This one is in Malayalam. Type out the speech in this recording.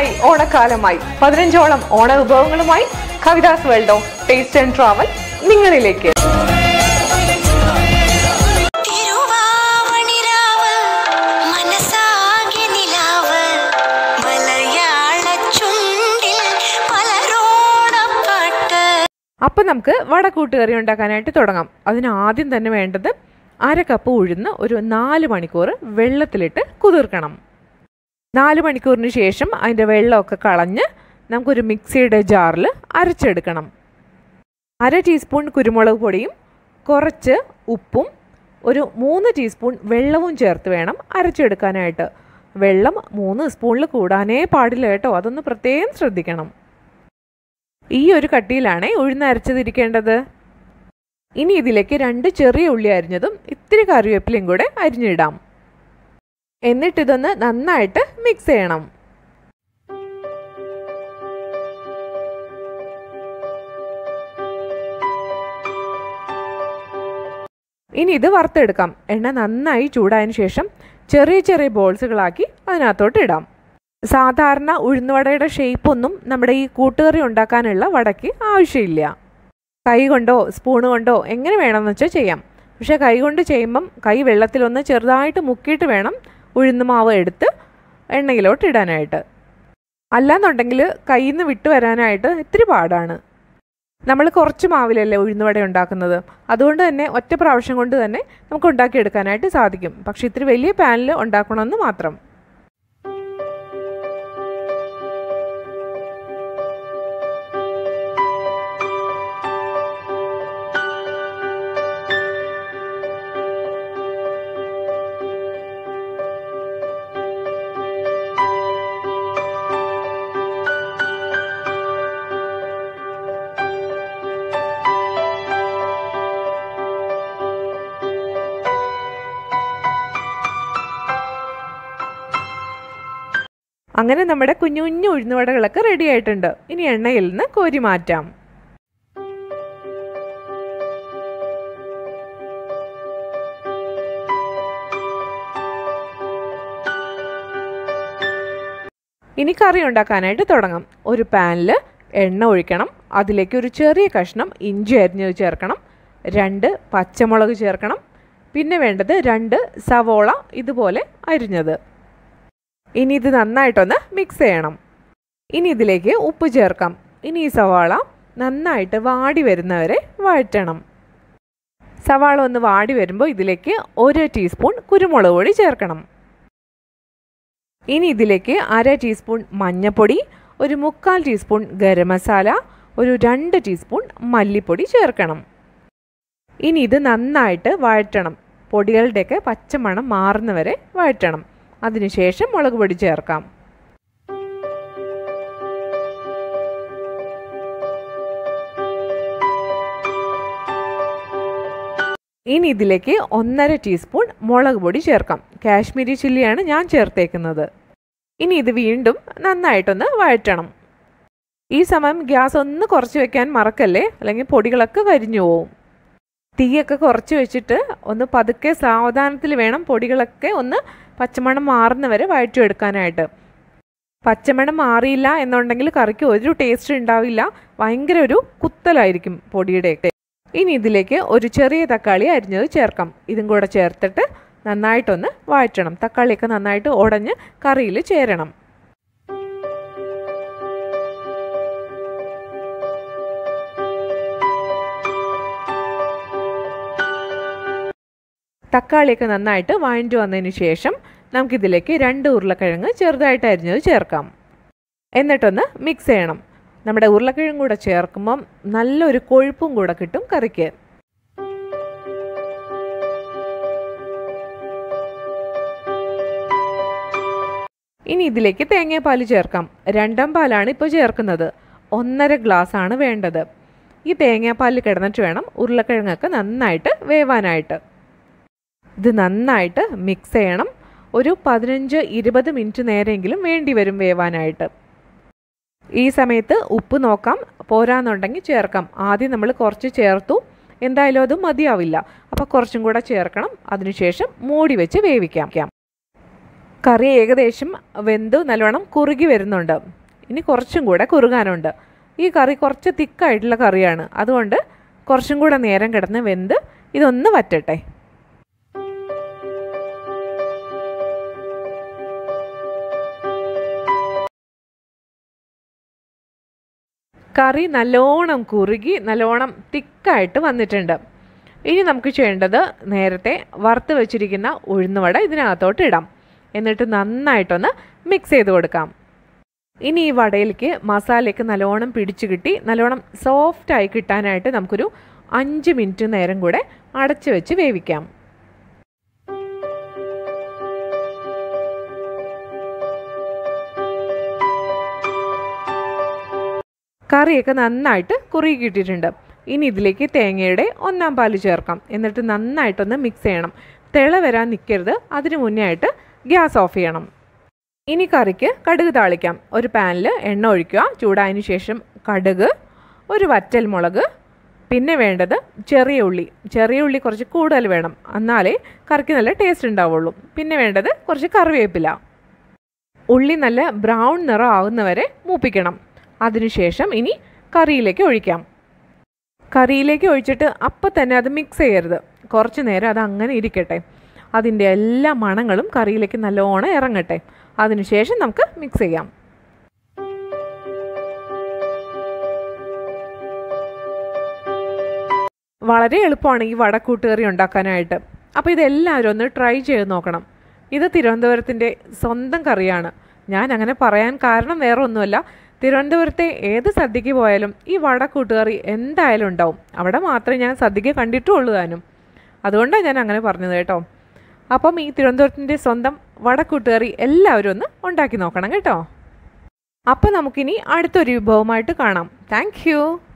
ഓണമായി ഓണക്കാലമായി പതിനഞ്ചോളം ഓണ വിഭവങ്ങളുമായി Kavitha's world of taste and travel നിങ്ങളിലേക്ക് തിരുവാവണിരാവ് മനസ്സാകെ നിലാവ് മലയാള ചുണ്ടിൽ പലരോടപ്പാട്ട് അപ്പം നമുക്ക് വടക്കൂട്ടുകറി ഉണ്ടാക്കാനായിട്ട് തുടങ്ങാം അതിന് ആദ്യം തന്നെ വേണ്ടത് അര കപ്പ് ഉഴുന്ന് ഒരു നാല് മണിക്കൂർ വെള്ളത്തിലിട്ട് കുതിർക്കണം നാല് മണിക്കൂറിന് ശേഷം അതിൻ്റെ വെള്ളമൊക്കെ കളഞ്ഞ് നമുക്കൊരു മിക്സിയുടെ ജാറിൽ അരച്ചെടുക്കണം അര ടീസ്പൂൺ കുരുമുളക് പൊടിയും കുറച്ച് ഉപ്പും ഒരു മൂന്ന് ടീസ്പൂൺ വെള്ളവും ചേർത്ത് വേണം അരച്ചെടുക്കാനായിട്ട് വെള്ളം മൂന്ന് സ്പൂണിൽ കൂടാനേ പാടില്ല കേട്ടോ അതൊന്ന് പ്രത്യേകം ശ്രദ്ധിക്കണം ഈ ഒരു കട്ടിയിലാണ് ഉഴുന്ന് അരച്ചതിരിക്കേണ്ടത് ഇനി ഇതിലേക്ക് രണ്ട് ചെറിയ ഉള്ളി അരിഞ്ഞതും ഇത്തിരി കറിവേപ്പിലയും കൂടെ അരിഞ്ഞിടാം എന്നിട്ടിതൊന്ന് നന്നായിട്ട് മിക്സ് ചെയ്യണം ഇനി ഇത് വറുത്തെടുക്കാം എണ്ണ നന്നായി ചൂടായതിനു ശേഷം ചെറിയ ചെറിയ ബോൾസുകളാക്കി അതിനകത്തോട്ട് ഇടാം സാധാരണ ഉഴുന്നുവടയുടെ ഷേപ്പൊന്നും നമ്മുടെ ഈ കൂട്ടുകറി ഉണ്ടാക്കാനുള്ള വടയ്ക്ക് ആവശ്യമില്ല കൈ കൊണ്ടോ സ്പൂണ് കൊണ്ടോ എങ്ങനെ വേണമെന്ന് വെച്ചാൽ ചെയ്യാം പക്ഷേ കൈ കൊണ്ട് ചെയ്യുമ്പം കൈ വെള്ളത്തിലൊന്ന് ചെറുതായിട്ട് മുക്കിയിട്ട് വേണം ഉഴുന്ന് മാവ് എടുത്ത് എണ്ണയിലോട്ട് ഇടാനായിട്ട് അല്ലാന്നുണ്ടെങ്കിൽ കയ്യിൽ നിന്ന് വിട്ടു വരാനായിട്ട് ഇത്തിരി പാടാണ് നമ്മൾ കുറച്ച് മാവിലല്ലേ ഉഴുന്നുവട ഉണ്ടാക്കുന്നത് അതുകൊണ്ട് തന്നെ ഒറ്റ പ്രാവശ്യം കൊണ്ട് തന്നെ നമുക്ക് ഉണ്ടാക്കിയെടുക്കാനായിട്ട് സാധിക്കും പക്ഷേ ഇത്തിരി വലിയ പാനിൽ ഉണ്ടാക്കണമെന്ന് മാത്രം അങ്ങനെ നമ്മുടെ കുഞ്ഞു കുഞ്ഞു ഉഴുന്നുവടകളൊക്കെ റെഡി ആയിട്ടുണ്ട് ഇനി എണ്ണയിൽ നിന്ന് കോരി മാറ്റാം ഇനി കറി ഉണ്ടാക്കാനായിട്ട് തുടങ്ങാം ഒരു പാനിൽ എണ്ണ ഒഴിക്കണം അതിലേക്ക് ഒരു ചെറിയ കഷ്ണം ഇഞ്ചി അരിഞ്ഞത് ചേർക്കണം രണ്ട് പച്ചമുളക് ചേർക്കണം പിന്നെ വേണ്ടത് രണ്ട് സവോള ഇതുപോലെ അരിഞ്ഞത് ഇനി ഇത് നന്നായിട്ടൊന്ന് മിക്സ് ചെയ്യണം ഇനി ഇതിലേക്ക് ഉപ്പ് ചേർക്കാം ഇനി ഈ സവാള നന്നായിട്ട് വാടി വരുന്നവരെ വഴറ്റണം സവാള ഒന്ന് വാടി വരുമ്പോൾ ഇതിലേക്ക് ഒരു ടീസ്പൂൺ കുരുമുളക് പൊടി ചേർക്കണം ഇനി ഇതിലേക്ക് അര ടീസ്പൂൺ മഞ്ഞൾപ്പൊടി ഒരു മുക്കാൽ ടീസ്പൂൺ ഗരം മസാല ഒരു രണ്ട് ടീസ്പൂൺ മല്ലിപ്പൊടി ചേർക്കണം ഇനി ഇത് നന്നായിട്ട് വഴറ്റണം പൊടികളുടെയൊക്കെ പച്ചമണം മാറുന്നവരെ വഴറ്റണം അതിനുശേഷം മുളക് പൊടി ചേർക്കാം ഇനി ഇതിലേക്ക് ഒന്നര ടീസ്പൂൺ മുളക് പൊടി ചേർക്കാം കാശ്മീരി ചില്ലിയാണ് ഞാൻ ചേർത്തേക്കുന്നത് ഇനി ഇത് വീണ്ടും നന്നായിട്ടൊന്ന് വഴറ്റണം ഈ സമയം ഗ്യാസ് ഒന്ന് കുറച്ച് വെക്കാൻ മറക്കല്ലേ അല്ലെങ്കിൽ പൊടികളൊക്കെ കരിഞ്ഞു പോവും തീയൊക്കെ കുറച്ച് വെച്ചിട്ട് ഒന്ന് പതുക്കെ സാവധാനത്തിൽ വേണം പൊടികളൊക്കെ ഒന്ന് പച്ചമണം മാറുന്നവരെ വഴറ്റിയെടുക്കാനായിട്ട് പച്ചമണം മാറിയില്ല എന്നുണ്ടെങ്കിൽ കറിക്ക് ഒരു ടേസ്റ്റ് ഉണ്ടാവില്ല ഭയങ്കര ഒരു കുത്തലായിരിക്കും പൊടിയുടെയൊക്കെ ഇനി ഇതിലേക്ക് ഒരു ചെറിയ തക്കാളി അരിഞ്ഞത് ചേർക്കാം ഇതും കൂടെ ചേർത്തിട്ട് നന്നായിട്ടൊന്ന് വഴറ്റണം തക്കാളിയൊക്കെ നന്നായിട്ട് ഉടഞ്ഞ് കറിയിൽ ചേരണം തക്കാളിയൊക്കെ നന്നായിട്ട് വഴഞ്ഞു വന്നതിന് ശേഷം നമുക്കിതിലേക്ക് രണ്ട് ഉരുളക്കിഴങ്ങ് ചെറുതായിട്ട് അരിഞ്ഞത് ചേർക്കാം എന്നിട്ടൊന്ന് മിക്സ് ചെയ്യണം നമ്മുടെ ഉരുളക്കിഴങ്ങ് കൂടെ ചേർക്കുമ്പം നല്ലൊരു കൊഴുപ്പും കൂടെ കിട്ടും കറിക്ക് ഇനി ഇതിലേക്ക് തേങ്ങാപ്പാൽ ചേർക്കാം രണ്ടാം പാലാണ് ഇപ്പോൾ ചേർക്കുന്നത് ഒന്നര ഗ്ലാസ് ആണ് വേണ്ടത് ഈ തേങ്ങാപ്പാലിൽ കിടന്നിട്ട് വേണം ഉരുളക്കിഴങ്ങൊക്കെ നന്നായിട്ട് വേവാനായിട്ട് ഇത് നന്നായിട്ട് മിക്സ് ചെയ്യണം ഒരു പതിനഞ്ച് ഇരുപത് മിനിറ്റ് നേരമെങ്കിലും വേണ്ടി വരും വേവാനായിട്ട് ഈ സമയത്ത് ഉപ്പ് നോക്കാം പോരാന്നുണ്ടെങ്കിൽ ചേർക്കാം ആദ്യം നമ്മൾ കുറച്ച് ചേർത്തു എന്തായാലും അത് മതിയാവില്ല അപ്പോൾ കുറച്ചും കൂടെ ചേർക്കണം അതിനുശേഷം മൂടി വെച്ച് വേവിക്കാം കറി ഏകദേശം വെന്ത് നല്ലോണം കുറുകി വരുന്നുണ്ട് ഇനി കുറച്ചും കൂടെ കുറുകാനുണ്ട് ഈ കറി കുറച്ച് തിക്കായിട്ടുള്ള കറിയാണ് അതുകൊണ്ട് കുറച്ചും കൂടെ നേരം കിടന്ന് വെന്ത് ഇതൊന്ന് വറ്റട്ടെ കറി നല്ലോണം കുറുകി നല്ലോണം തിക്കായിട്ട് വന്നിട്ടുണ്ട് ഇനി നമുക്ക് ചെയ്യേണ്ടത് നേരത്തെ വറുത്ത് വെച്ചിരിക്കുന്ന ഉഴുന്നുവട ഇതിനകത്തോട്ട് ഇടാം എന്നിട്ട് നന്നായിട്ടൊന്ന് മിക്സ് ചെയ്ത് കൊടുക്കാം ഇനി ഈ വടയിലേക്ക് മസാലയൊക്കെ നല്ലോണം പിടിച്ചു കിട്ടി നല്ലോണം സോഫ്റ്റായി കിട്ടാനായിട്ട് നമുക്കൊരു അഞ്ച് മിനിറ്റ് നേരം കൂടെ അടച്ചു വെച്ച് വേവിക്കാം കറിയൊക്കെ നന്നായിട്ട് കുറുകി കിട്ടിയിട്ടുണ്ട് ഇനി ഇതിലേക്ക് തേങ്ങയുടെ ഒന്നാം പാല് ചേർക്കാം എന്നിട്ട് നന്നായിട്ടൊന്ന് മിക്സ് ചെയ്യണം തിള വരാൻ നിൽക്കരുത് അതിന് മുന്നേ ആയിട്ട് ഗ്യാസ് ഓഫ് ചെയ്യണം ഇനി കറിക്ക് കടുക് താളിക്കാം ഒരു പാനിൽ എണ്ണ ഒഴിക്കുക ചൂടായതിനു ശേഷം കടുക് ഒരു വറ്റൽ മുളക് പിന്നെ വേണ്ടത് ചെറിയ ഉള്ളി ചെറിയ ഉള്ളി കുറച്ച് കൂടുതൽ വേണം എന്നാലേ കറിക്ക് നല്ല ടേസ്റ്റ് ഉണ്ടാവുള്ളൂ പിന്നെ വേണ്ടത് കുറച്ച് കറിവേപ്പില ഉള്ളി നല്ല ബ്രൗൺ നിറം ആവുന്നവരെ മൂപ്പിക്കണം അതിനുശേഷം ഇനി കറിയിലേക്ക് ഒഴിക്കാം കറിയിലേക്ക് ഒഴിച്ചിട്ട് അപ്പം തന്നെ അത് മിക്സ് ചെയ്യരുത് കുറച്ച് നേരം അത് അങ്ങനെ ഇരിക്കട്ടെ അതിൻ്റെ എല്ലാ മണങ്ങളും കറിയിലേക്ക് നല്ലോണം ഇറങ്ങട്ടെ അതിനുശേഷം നമുക്ക് മിക്സ് ചെയ്യാം വളരെ എളുപ്പമാണ് ഈ വടക്കൂട്ടുകറി ഉണ്ടാക്കാനായിട്ട് അപ്പോൾ ഇതെല്ലാവരും ഒന്ന് ട്രൈ ചെയ്ത് നോക്കണം ഇത് തിരുവനന്തപുരത്തിൻ്റെ സ്വന്തം കറിയാണ് ഞാൻ അങ്ങനെ പറയാൻ കാരണം വേറെ ഒന്നുമല്ല തിരുവനന്തപുരത്തെ ഏത് സദ്യക്ക് പോയാലും ഈ വടക്കൂട്ടുകറി എന്തായാലും ഉണ്ടാവും അവിടെ മാത്രമേ ഞാൻ സദ്യക്ക് കണ്ടിട്ടുള്ളൂ താനും അതുകൊണ്ടാണ് ഞാൻ അങ്ങനെ പറഞ്ഞത് കേട്ടോ അപ്പം ഈ തിരുവനന്തപുരത്തിൻ്റെ സ്വന്തം വടക്കൂട്ടുകറി എല്ലാവരും ഒന്ന് ഉണ്ടാക്കി നോക്കണം കേട്ടോ അപ്പം നമുക്കിനി അടുത്തൊരു വിഭവമായിട്ട് കാണാം താങ്ക്